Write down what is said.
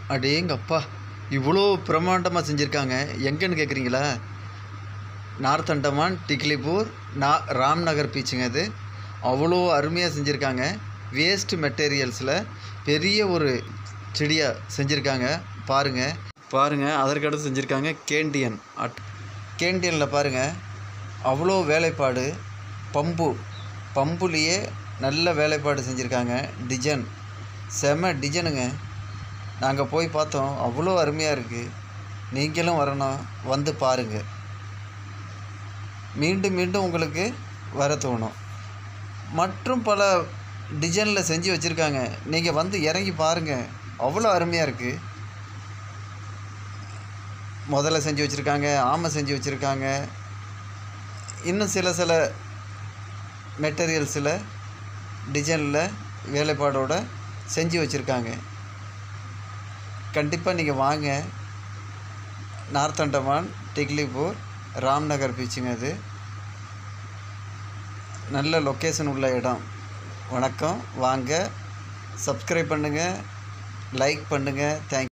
அடேங்கப்பா இவ்வளோ பிரம்மாண்டமாக செஞ்சுருக்காங்க எங்கேன்னு கேட்குறீங்களா நார்த் அண்டமான் டிக்லிபூர் நா ராம்நகர் பீச்சுங்க இது அவ்வளோ அருமையாக செஞ்சுருக்காங்க வேஸ்ட் மெட்டீரியல்ஸில் பெரிய ஒரு செடியாக செஞ்சுருக்காங்க பாருங்கள் பாருங்கள் அதற்கடுத்து செஞ்சுருக்காங்க கேண்டியன் அட் கேண்டியனில் பாருங்கள் அவ்வளோ வேலைப்பாடு பம்பு பம்புலேயே நல்ல வேலைப்பாடு செஞ்சுருக்காங்க டிசைன் செம டிசைனுங்க நாங்கள் போய் பார்த்தோம் அவ்வளோ அருமையாக இருக்குது நீங்களும் வரணும் வந்து பாருங்கள் மீண்டும் மீண்டும் உங்களுக்கு வர தோணும் மற்றும் பல டிசைனில் செஞ்சு வச்சுருக்காங்க நீங்கள் வந்து இறங்கி பாருங்கள் அவ்வளோ அருமையாக இருக்குது முதல்ல செஞ்சு வச்சுருக்காங்க ஆமை செஞ்சு வச்சுருக்காங்க இன்னும் சில சில மெட்டீரியல்ஸில் டிசைனில் வேலைப்பாடோட செஞ்சு வச்சுருக்காங்க கண்டிப்பாக நீங்கள் வாங்க நார்த் அண்டமான் டிக்லிபூர் ராம்நகர் பீச்சுங்க அது நல்ல லொக்கேஷன் உள்ள இடம் வணக்கம் வாங்க சப்ஸ்கிரைப் பண்ணுங்கள் லைக் பண்ணுங்கள் தேங்க்